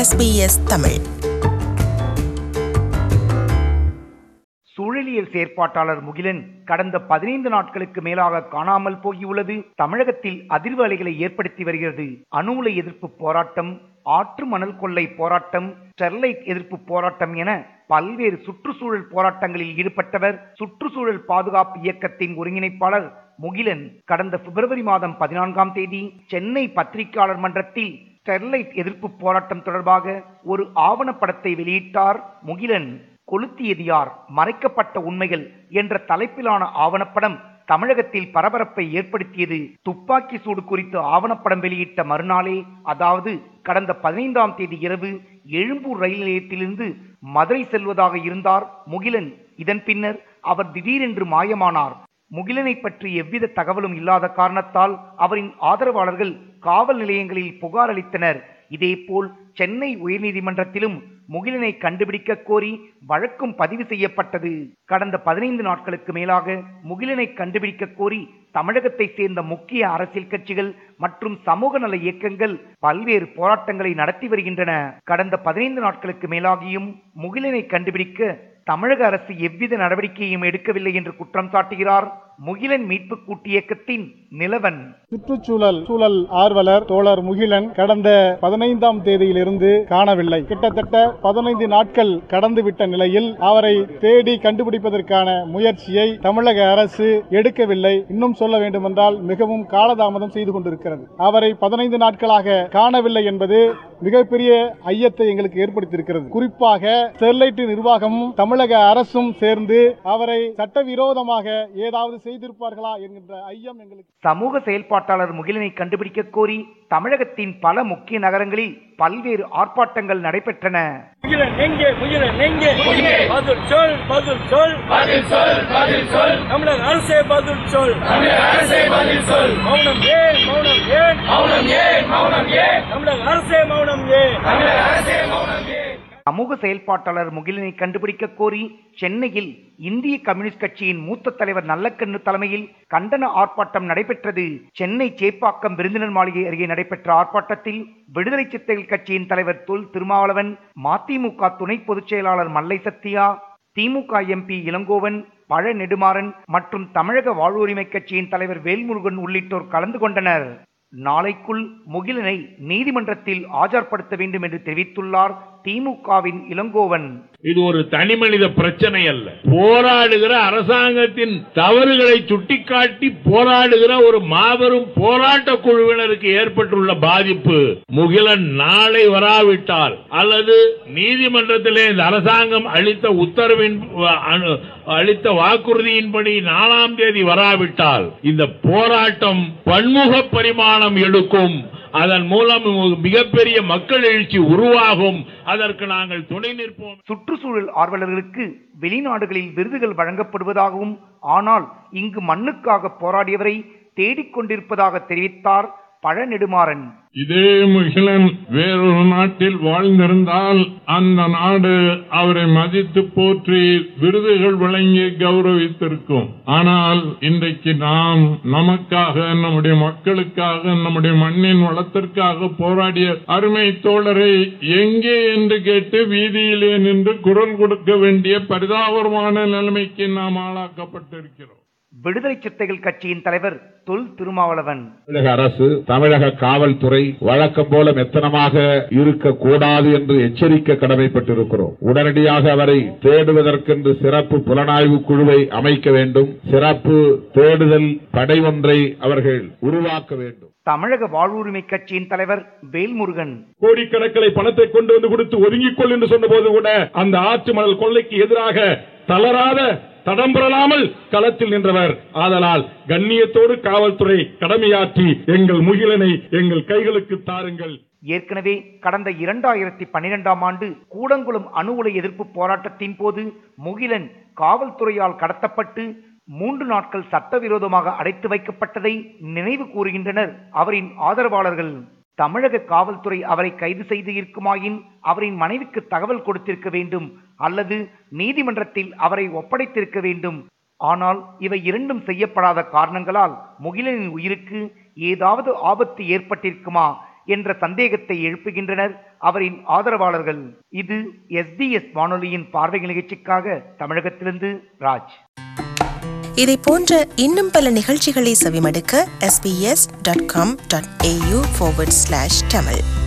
SBS Tamil சூழலியல் செயற்பாட்டாளர் முகிலன் கடந்த பதினைந்து நாட்களுக்கு மேலாக காணாமல் போகியுள்ளது தமிழகத்தில் அதிர்வு அலைகளை ஏற்படுத்தி வருகிறது அணு உலை எதிர்ப்பு போராட்டம் ஆற்று மணல் கொள்ளை போராட்டம் ஸ்டெர்லைட் எதிர்ப்பு போராட்டம் என பல்வேறு சுற்றுச்சூழல் போராட்டங்களில் ஈடுபட்டவர் சுற்றுச்சூழல் பாதுகாப்பு இயக்கத்தின் ஒருங்கிணைப்பாளர் முகிலன் கடந்த பிப்ரவரி மாதம் பதினான்காம் தேதி சென்னை பத்திரிகையாளர் மன்றத்தில் ஸ்டெர்லைட் எதிர்ப்பு போராட்டம் தொடர்பாக ஒரு ஆவணப்படத்தை வெளியிட்டார் முகிலன் கொளுத்தியது யார் மறைக்கப்பட்ட உண்மைகள் என்ற தலைப்பிலான ஆவணப்படம் தமிழகத்தில் பரபரப்பை ஏற்படுத்தியது துப்பாக்கி சூடு குறித்து ஆவணப்படம் வெளியிட்ட மறுநாளே அதாவது கடந்த பதினைந்தாம் தேதி இரவு எழும்பூர் ரயில் நிலையத்திலிருந்து மதுரை செல்வதாக இருந்தார் முகிலன் இதன் பின்னர் அவர் திடீரென்று மாயமானார் முகிலனை பற்றி எவ்வித தகவலும் இல்லாத காரணத்தால் அவரின் ஆதரவாளர்கள் காவல் நிலையங்களில் புகார் அளித்தனர் இதேபோல் சென்னை உயர்நீதிமன்றத்திலும் முகிலனை கண்டுபிடிக்க கோரி வழக்கும் பதிவு செய்யப்பட்டது கடந்த பதினைந்து நாட்களுக்கு மேலாக முகிலனை கண்டுபிடிக்க கோரி தமிழகத்தை சேர்ந்த முக்கிய அரசியல் கட்சிகள் மற்றும் சமூக நல இயக்கங்கள் பல்வேறு போராட்டங்களை நடத்தி வருகின்றன கடந்த பதினைந்து நாட்களுக்கு மேலாகியும் முகிலனை கண்டுபிடிக்க தமிழக அரசு எவ்வித நடவடிக்கையும் எடுக்கவில்லை என்று குற்றம் சாட்டுகிறார் முகிலன் மீட்பு கூட்டியக்கத்தின் நிலவன் சுற்றுச்சூழல் சூழல் ஆர்வலர் தோழர் முகிலன் கடந்த பதினைந்தாம் தேதியிலிருந்து காணவில்லை கிட்டத்தட்ட பதினைந்து நாட்கள் கடந்துவிட்ட நிலையில் அவரை தேடி கண்டுபிடிப்பதற்கான முயற்சியை தமிழக அரசு எடுக்கவில்லை இன்னும் சொல்ல வேண்டுமென்றால் மிகவும் காலதாமதம் செய்து கொண்டிருக்கிறது அவரை பதினைந்து நாட்களாக காணவில்லை என்பது மிகப்பெரிய ஐயத்தை எங்களுக்கு ஏற்படுத்தியிருக்கிறது குறிப்பாக ஸ்டெர்லைட் நிர்வாகமும் தமிழக அரசும் சேர்ந்து அவரை சட்டவிரோதமாக ஏதாவது செய்திருப்பார்களா என்கின்ற ஐயம் எங்களுக்கு சமூக செயல்பாட்டாளர் முகிலனை கண்டுபிடிக்க கோரி தமிழகத்தின் பல முக்கிய நகரங்களில் பல்வேறு ஆர்ப்பாட்டங்கள் நடைபெற்றன முகிலன் எங்கே முகிலன் எங்கே பதில் சொல் பதில் சொல் பதில் சொல் பதில் சொல் தமிழக அரசே பதில் சொல் தமிழக அரசே பதில் சொல் மௌனம் ஏன் மௌனம் ஏன் மௌனம் ஏன் மௌனம் ஏன் தமிழக அரசே மௌனம் ஏன் தமிழக அரசே மௌனம் ஏன் சமூக செயல்பாட்டாளர் முகிலனை கண்டுபிடிக்க கோரி சென்னையில் இந்திய கம்யூனிஸ்ட் கட்சியின் மூத்த தலைவர் நல்லக்கண்ணு தலைமையில் கண்டன ஆர்ப்பாட்டம் நடைபெற்றது சென்னை சேப்பாக்கம் விருந்தினர் மாளிகை அருகே நடைபெற்ற ஆர்ப்பாட்டத்தில் விடுதலை சிறுத்தைகள் கட்சியின் தலைவர் தொல் திருமாவளவன் மதிமுக துணை பொதுச் செயலாளர் மல்லை சத்யா திமுக எம்பி இளங்கோவன் பழ நெடுமாறன் மற்றும் தமிழக வாழ்வுரிமை கட்சியின் தலைவர் வேல்முருகன் உள்ளிட்டோர் கலந்து கொண்டனர் நாளைக்குள் முகிலனை நீதிமன்றத்தில் ஆஜர்படுத்த வேண்டும் என்று தெரிவித்துள்ளார் திமுகவின் இளங்கோவன் இது ஒரு தனி மனித பிரச்சனை அல்ல போராடுகிற அரசாங்கத்தின் தவறுகளை சுட்டிக்காட்டி போராடுகிற ஒரு மாபெரும் போராட்ட குழுவினருக்கு ஏற்பட்டுள்ள பாதிப்பு முகிலன் நாளை வராவிட்டால் அல்லது நீதிமன்றத்திலே இந்த அரசாங்கம் அளித்த உத்தரவின் அனு- அளித்த வாக்குறுதியின்படி நாலாம் தேதி வராவிட்டால் இந்த போராட்டம் பன்முக பரிமாணம் எடுக்கும் அதன் மூலம் மிகப்பெரிய மக்கள் எழுச்சி உருவாகும் அதற்கு நாங்கள் துணை நிற்போம் சுற்றுச்சூழல் ஆர்வலர்களுக்கு வெளிநாடுகளில் விருதுகள் வழங்கப்படுவதாகவும் ஆனால் இங்கு மண்ணுக்காக போராடியவரை தேடிக் கொண்டிருப்பதாக தெரிவித்தார் பழ நெடுமாறன் இதே முகிலன் வேறொரு நாட்டில் வாழ்ந்திருந்தால் அந்த நாடு அவரை மதித்து போற்றி விருதுகள் வழங்கி கௌரவித்திருக்கும் ஆனால் இன்றைக்கு நாம் நமக்காக நம்முடைய மக்களுக்காக நம்முடைய மண்ணின் வளத்திற்காக போராடிய அருமை தோழரை எங்கே என்று கேட்டு வீதியிலே நின்று குரல் கொடுக்க வேண்டிய பரிதாபமான நிலைமைக்கு நாம் ஆளாக்கப்பட்டிருக்கிறோம் விடுதலை சிறுத்தைகள் கட்சியின் தலைவர் தொல் திருமாவளவன் தமிழக அரசு தமிழக காவல்துறை வழக்கம் போல மெத்தனமாக இருக்கக்கூடாது என்று எச்சரிக்க கடமைப்பட்டிருக்கிறோம் உடனடியாக அவரை தேடுவதற்கென்று சிறப்பு புலனாய்வு குழுவை அமைக்க வேண்டும் சிறப்பு தேடுதல் படை ஒன்றை அவர்கள் உருவாக்க வேண்டும் தமிழக வாழ்வுரிமை கட்சியின் தலைவர் வேல்முருகன் கோடிக்கணக்கில் பணத்தை கொண்டு வந்து கொடுத்து ஒதுங்கிக் கொள் என்று சொன்னபோது கூட அந்த ஆற்று மணல் கொள்ளைக்கு எதிராக தளராத தடம் பெறலாமல் களத்தில் நின்றவர் ஆதலால் கண்ணியத்தோடு காவல்துறை கடமையாற்றி எங்கள் முகிலனை எங்கள் கைகளுக்கு தாருங்கள் ஏற்கனவே கடந்த இரண்டாயிரத்தி பன்னிரெண்டாம் ஆண்டு கூடங்குளம் அணு உலை எதிர்ப்பு போராட்டத்தின் போது முகிலன் காவல்துறையால் கடத்தப்பட்டு மூன்று நாட்கள் சட்டவிரோதமாக அடைத்து வைக்கப்பட்டதை நினைவு கூறுகின்றனர் அவரின் ஆதரவாளர்கள் தமிழக காவல்துறை அவரை கைது செய்து இருக்குமாயின் அவரின் மனைவிக்கு தகவல் கொடுத்திருக்க வேண்டும் அல்லது நீதிமன்றத்தில் அவரை ஒப்படைத்திருக்க வேண்டும் ஆனால் இவை இரண்டும் செய்யப்படாத காரணங்களால் முகிலனின் உயிருக்கு ஏதாவது ஆபத்து ஏற்பட்டிருக்குமா என்ற சந்தேகத்தை எழுப்புகின்றனர் அவரின் ஆதரவாளர்கள் இது எஸ்பிஎஸ் வானொலியின் பார்வை நிகழ்ச்சிக்காக தமிழகத்திலிருந்து ராஜ் இதை போன்ற இன்னும் பல நிகழ்ச்சிகளை செவிமடுக்க sbs.com.au forward slash tamil